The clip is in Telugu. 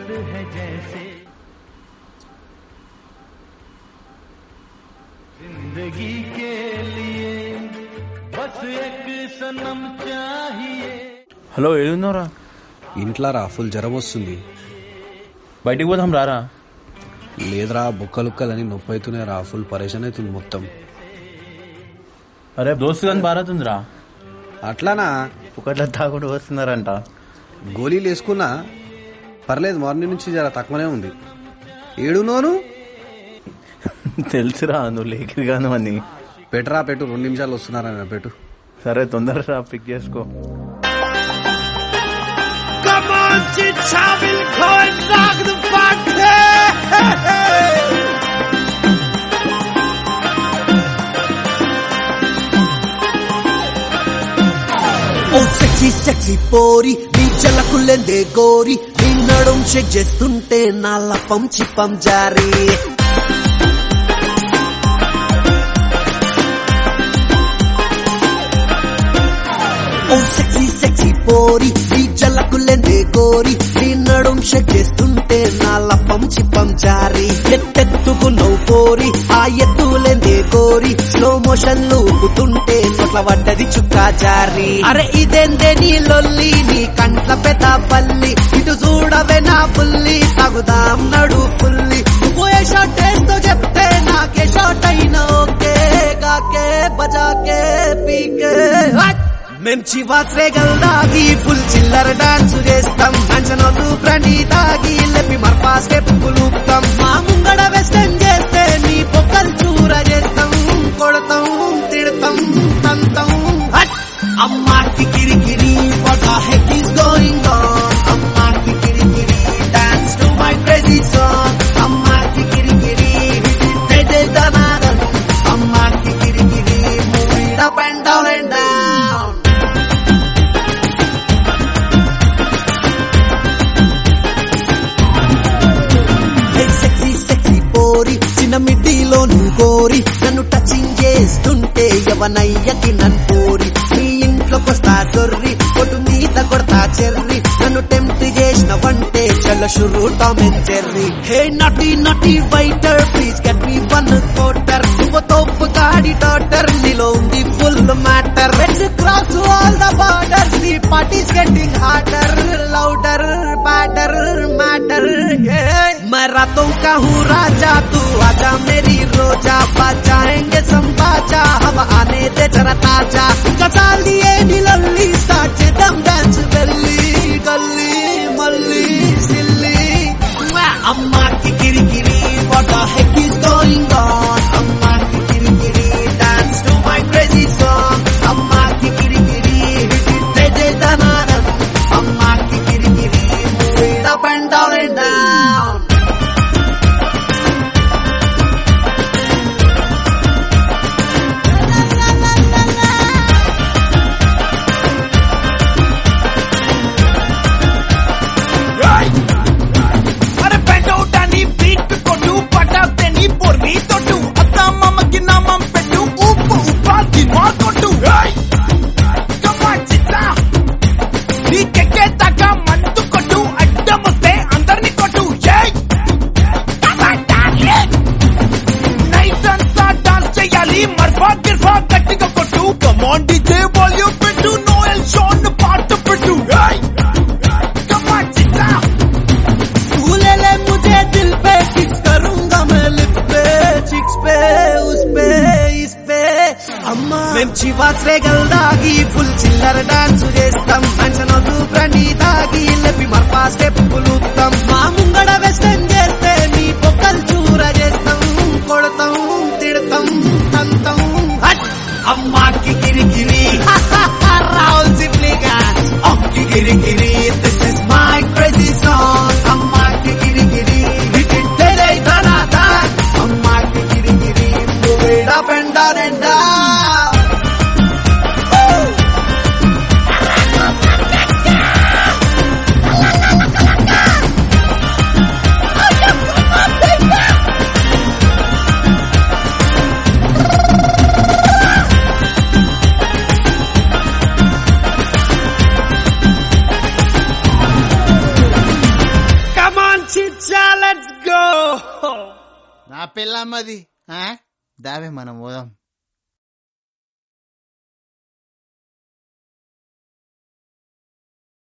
है जैसे जिंदगी के लिए बस एक सनम चाहिए హలో ఏడున్నారా ఇంట్లో రా ఫుల్ జ్వరం వస్తుంది బయటికి పోదాం రారా లేదురా బుక్కలుక్కలని నొప్పి అవుతున్నాయి రా ఫుల్ పరేషాన్ అవుతుంది మొత్తం అరే దోస్తు కానీ భారత్ ఉందిరా అట్లానా ఒకట్లా తాగుడు వస్తున్నారంట గోళీలు వేసుకున్నా పర్లేదు మార్నింగ్ నుంచి జర తక్కువనే ఉంది ఏడునోను తెలుసురా నువ్వు లేకిరిగాను అని పెట్టురా పెట్టు రెండు నిమిషాలు వస్తున్నారా పెట్టు సరే తొందరగా పిక్ చేసుకో Come on, Chicha, we'll go and rock the party! ఓ సెక్సీ సెక్సీ పోరి నీ జలకులెందే గోరి నీ నడుం షేక్ చేస్తుంటే నా లపం చిప్పం జారీ ఓ సెక్సీ సెక్సీ పోరి నీ జలకులెందే గోరి నీ నడుం షేక్ చేస్తుంటే నా లపం చిప్పం జారీ ఎత్తెత్తుకున్నావు పోరి ఆ ఎత్తులెందే గోరి స్లో మోషన్ లూపుతుంటే నోట్ల పడ్డది చుక్క జారి అరే ఇదేందే నీ లొల్లి నీ కంట్ల పెద్ద పల్లి ఇటు చూడవే నా పుల్లి తగుదాం నడు పుల్లి నువ్వు ఏ షాట్ వేస్తో చెప్తే నాకే షాట్ అయినా ఓకే కాకే బజాకే పీకే హట్! మేం చివాత్రే గల్దాగి ఫుల్ చిల్లర డాన్స్ చేస్తాం అంచనోలు బ్రండి తాగి లెప్పి మర్పా స్టెప్ కులుపుతాం మా ముంగడ వెస్టర్న్ చేస్తే నీ పొక్కలు చూర చేస్తాం కొడతాం తిడతాం తంతం హట్! అమ్మాకి కిరికిరి what the heck is going on అమ్మాకి కిరికిరి dance to my crazy song అమ్మాకి కిరికిరి hit it పెద్ద దనాదం అమ్మాకి కిరికిరి move it up and down and down hey sexy sexy పోరి చిన్న మిడ్డీలో నువ్వు కోరి నన్ను టచింగ్ చేస్తుంటే ఎవనయ్యకి నన్ను పోరి నీ ఇంట్లోకొస్తా దొర్రి కొట్టు మీద కొడతా చెర్రి నన్ను టెంప్ట్ చేసిన వంటే చల్ల షురు టామ్ అండ్ చెర్రి హే నటి నటి waiter please get me one quarter నువ్వు తోపు గాడి డాటర్ నీలో ఉంది full matter let's cross all the borders the party's getting harder louder better matter मैं रातों का हूँ राजा तू आजा मेरी रोजा बजाएंगे संबाजा हम आने दे जरा ताजा कसाल दिए नीलल्ली स्टार्ट చేద్దాం డాన్స్ గల్లీ గల్లీ మల్లీ సిల్లీ అమ్మాకి కిరికిరి what the heck is going on అమ్మాకి కిరికిరి dance to my crazy song అమ్మాకి కిరికిరి హిట్ ఇట్ తెజే దనాదం అమ్మాకి కిరికిరి move it up and down and down అరే పెండౌట్ అని బీట్ కొట్టు పటాస్తే నీ పొర్రి తొట్టు అత్త మామకి నామం పెట్టు ఉప్పు ఉపాధి మా కొట్టు కమ్మా చిత్తా నీకెక్కే దాకా మంటు కొట్టు అడ్డం వస్తే అందరిని కొట్టు ఏయ్ కమ్మా డార్లింగ్ నైట్ అంతా డాన్స్ చేయాలి మర్ఫా గిర్ఫా గట్టిగా కొట్టు కమాన్ డీజే వాల్యూమ్ పెట్టు నోయల్ షోన్ పాట పెట్టు ఏయ్ కమ్మా చిత్తా भूले ले मुझे दिल पे किस करूंगा मैं लिप पे चिक्स पे उस पे इस पे అమ్మా మేం చివాత్రే గల్దాగి ఫుల్ చిల్లర డాన్స్ చేస్తాం అంచనోలు బ్రండి తాగి లెప్పి మర్పా స్టెప్ కులుపుతాం మా ముంగడ వెస్టర్న్ చేస్తే నీ పొక్కలు చూర చేస్తాం కొడతాం తిడతాం తంతం హట్! అమ్మాకి కిరికిరి రాహుల్ సిప్లిగా అమ్కి కిరికిరి this is my crazy song అమ్మాకి కిరికిరి హిట్ ఇట్ తెలై తనాదా అమ్మాకి కిరికిరి move it up and down and down నా పిల్లమ్మది ఆ? దావే మనం పోదాం